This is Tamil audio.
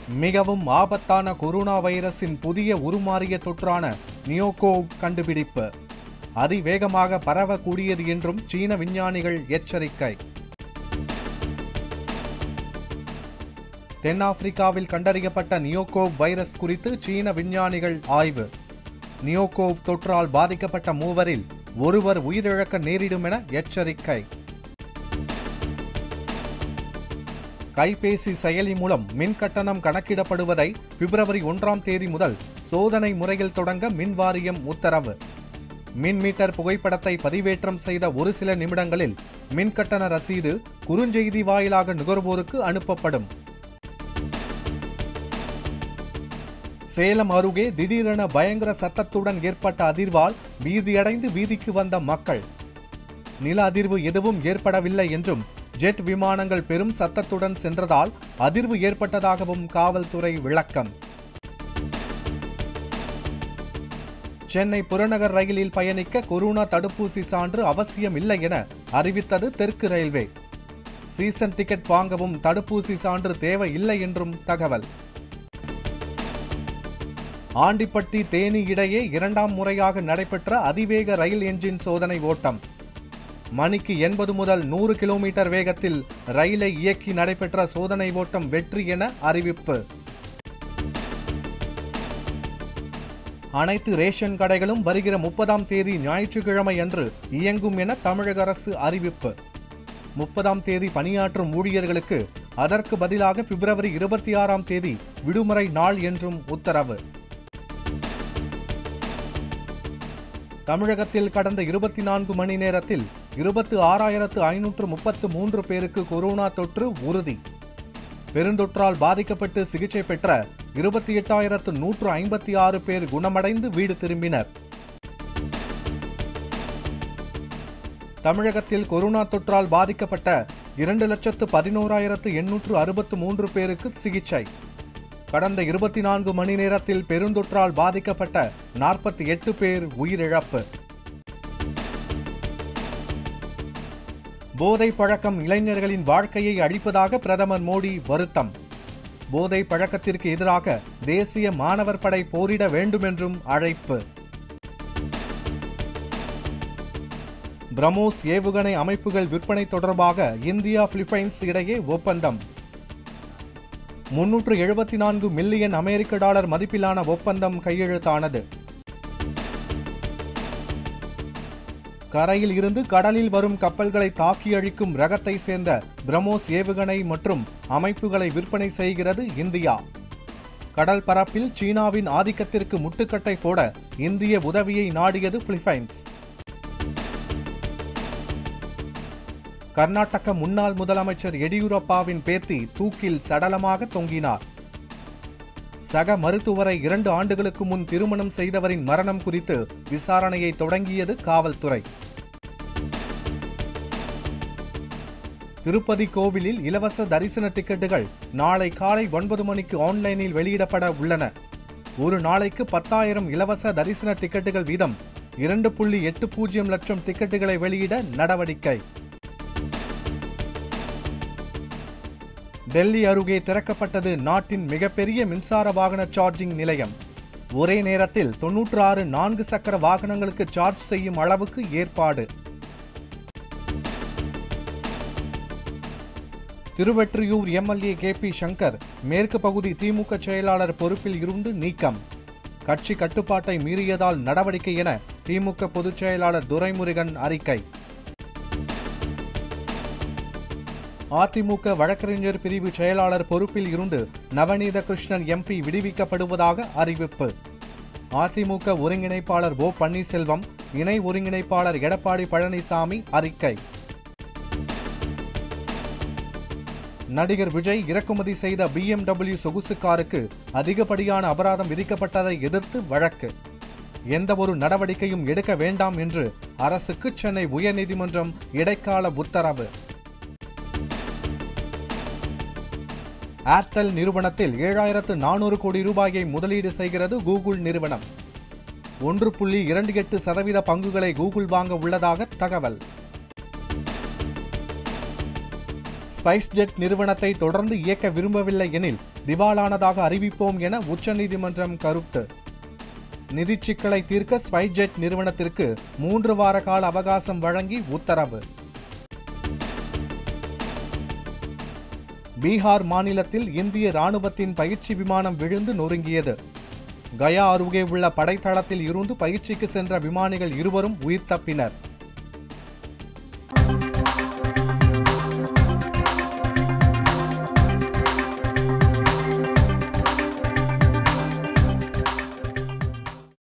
மிகவும் ஆபத்தான கொரோனா வைரஸின் புதிய உருமாறிய தொற்றான நியோகோவ் கண்டுபிடிப்பு அதிவேகமாக பரவக்கூடியது என்றும் சீன விஞ்ஞானிகள் எச்சரிக்கை தென்னாப்பிரிக்காவில் கண்டறியப்பட்ட நியோகோவ் வைரஸ் குறித்து சீன விஞ்ஞானிகள் ஆய்வு நியோகோவ் தொற்றால் பாதிக்கப்பட்ட மூவரில் ஒருவர் உயிரிழக்க நேரிடும் என எச்சரிக்கை கைபேசி செயலி மூலம் மின் கட்டணம் கணக்கிடப்படுவதை பிப்ரவரி ஒன்றாம் தேதி முதல் சோதனை முறையில் தொடங்க மின் வாரியம் உத்தரவு மின் மீட்டர் புகைப்படத்தை பதிவேற்றம் செய்த ஒரு சில நிமிடங்களில் மின் கட்டண ரசீது குறுஞ்செய்தி வாயிலாக நுகர்வோருக்கு அனுப்பப்படும் சேலம் அருகே திடீரென பயங்கர சத்தத்துடன் ஏற்பட்ட அதிர்வால் பீதியடைந்து வீதிக்கு வந்த மக்கள் நில அதிர்வு எதுவும் ஏற்படவில்லை என்றும் ஜெட் விமானங்கள் பெரும் சத்தத்துடன் சென்றதால் அதிர்வு ஏற்பட்டதாகவும் காவல்துறை விளக்கம் சென்னை புறநகர் ரயிலில் பயணிக்க கொரோனா தடுப்பூசி சான்று அவசியம் இல்லை என அறிவித்தது தெற்கு ரயில்வே சீசன் டிக்கெட் வாங்கவும் தடுப்பூசி சான்று தேவை இல்லை என்றும் தகவல் ஆண்டிப்பட்டி தேனி இடையே இரண்டாம் முறையாக நடைபெற்ற அதிவேக ரயில் என்ஜின் சோதனை ஓட்டம் மணிக்கு எண்பது முதல் நூறு கிலோமீட்டர் வேகத்தில் ரயிலை இயக்கி நடைபெற்ற சோதனை ஓட்டம் வெற்றி என அறிவிப்பு அனைத்து ரேஷன் கடைகளும் வருகிற முப்பதாம் தேதி ஞாயிற்றுக்கிழமை அன்று இயங்கும் என தமிழக அரசு அறிவிப்பு முப்பதாம் தேதி பணியாற்றும் ஊழியர்களுக்கு அதற்கு பதிலாக பிப்ரவரி இருபத்தி ஆறாம் தேதி விடுமுறை நாள் என்றும் உத்தரவு தமிழகத்தில் கடந்த இருபத்தி நான்கு மணி நேரத்தில் இருபத்து ஆறாயிரத்து ஐநூற்று முப்பத்து மூன்று பேருக்கு கொரோனா தொற்று உறுதி பெருந்தொற்றால் பாதிக்கப்பட்டு சிகிச்சை பெற்ற இருபத்தி எட்டாயிரத்து நூற்று ஐம்பத்தி ஆறு பேர் குணமடைந்து வீடு திரும்பினர் தமிழகத்தில் கொரோனா தொற்றால் பாதிக்கப்பட்ட இரண்டு லட்சத்து பதினோராயிரத்து எண்ணூற்று அறுபத்து மூன்று பேருக்கு சிகிச்சை கடந்த இருபத்தி நான்கு மணி நேரத்தில் பெருந்தொற்றால் பாதிக்கப்பட்ட நாற்பத்தி எட்டு பேர் உயிரிழப்பு போதை பழக்கம் இளைஞர்களின் வாழ்க்கையை அழிப்பதாக பிரதமர் மோடி வருத்தம் போதை பழக்கத்திற்கு எதிராக தேசிய மாணவர் படை போரிட வேண்டும் என்றும் அழைப்பு பிரமோஸ் ஏவுகணை அமைப்புகள் விற்பனை தொடர்பாக இந்தியா பிலிப்பைன்ஸ் இடையே ஒப்பந்தம் முன்னூற்று எழுபத்தி நான்கு மில்லியன் அமெரிக்க டாலர் மதிப்பிலான ஒப்பந்தம் கையெழுத்தானது கரையில் இருந்து கடலில் வரும் கப்பல்களை தாக்கி அழிக்கும் ரகத்தை சேர்ந்த பிரமோஸ் ஏவுகணை மற்றும் அமைப்புகளை விற்பனை செய்கிறது இந்தியா கடல் பரப்பில் சீனாவின் ஆதிக்கத்திற்கு முட்டுக்கட்டை போட இந்திய உதவியை நாடியது பிலிப்பைன்ஸ் கர்நாடக முன்னாள் முதலமைச்சர் எடியூரப்பாவின் பேத்தி தூக்கில் சடலமாக தொங்கினார் சக மருத்துவரை இரண்டு ஆண்டுகளுக்கு முன் திருமணம் செய்தவரின் மரணம் குறித்து விசாரணையை தொடங்கியது காவல்துறை திருப்பதி கோவிலில் இலவச தரிசன டிக்கெட்டுகள் நாளை காலை ஒன்பது மணிக்கு ஆன்லைனில் வெளியிடப்பட உள்ளன ஒரு நாளைக்கு பத்தாயிரம் இலவச தரிசன டிக்கெட்டுகள் வீதம் இரண்டு புள்ளி எட்டு பூஜ்ஜியம் லட்சம் டிக்கெட்டுகளை வெளியிட நடவடிக்கை டெல்லி அருகே திறக்கப்பட்டது நாட்டின் மிகப்பெரிய மின்சார வாகன சார்ஜிங் நிலையம் ஒரே நேரத்தில் தொன்னூற்று ஆறு நான்கு சக்கர வாகனங்களுக்கு சார்ஜ் செய்யும் அளவுக்கு ஏற்பாடு Tiruvottiyur MLA K P Shankar மேற்கு பகுதி திமுக செயலாளர் பொறுப்பில் இருந்து நீக்கம் கட்சி கட்டுப்பாட்டை மீறியதால் நடவடிக்கை என திமுக பொதுச் செயலாளர் துரைமுருகன் அறிக்கை அதிமுக வழக்கறிஞர் பிரிவு செயலாளர் பொறுப்பில் இருந்து நவநீத கிருஷ்ணன் எம்பி விடுவிக்கப்படுவதாக அறிவிப்பு அதிமுக ஒருங்கிணைப்பாளர் ஓ பன்னீர்செல்வம் இணை ஒருங்கிணைப்பாளர் எடப்பாடி பழனிசாமி அறிக்கை நடிகர் விஜய் இறக்குமதி செய்த பிஎம்டபிள்யூ சொகுசு காருக்கு அதிகப்படியான அபராதம் விதிக்கப்பட்டதை எதிர்த்து வழக்கு எந்த ஒரு நடவடிக்கையும் எடுக்க வேண்டாம் என்று அரசுக்கு சென்னை உயர்நீதிமன்றம் இடைக்கால உத்தரவு ஏர்டெல் நிறுவனத்தில் ஏழாயிரத்து நானூறு கோடி ரூபாயை முதலீடு செய்கிறது கூகுள் நிறுவனம் ஒன்று புள்ளி இரண்டு எட்டு சதவீத பங்குகளை கூகுள் வாங்க உள்ளதாக தகவல் ஸ்பைஸ் ஜெட் நிறுவனத்தை தொடர்ந்து இயக்க விரும்பவில்லை எனில் திவாலானதாக அறிவிப்போம் என உச்சநீதிமன்றம் கருத்து நிதிச் சிக்கலை தீர்க்க ஸ்பைஸ்ஜெட் நிறுவனத்திற்கு மூன்று வார கால அவகாசம் வழங்கி உத்தரவு பீகார் மாநிலத்தில் இந்திய ராணுவத்தின் பயிற்சி விமானம் விழுந்து நொறுங்கியது கயா அருகே உள்ள படைத்தளத்தில் இருந்து பயிற்சிக்கு சென்ற விமானிகள் இருவரும் உயிர் தப்பினர்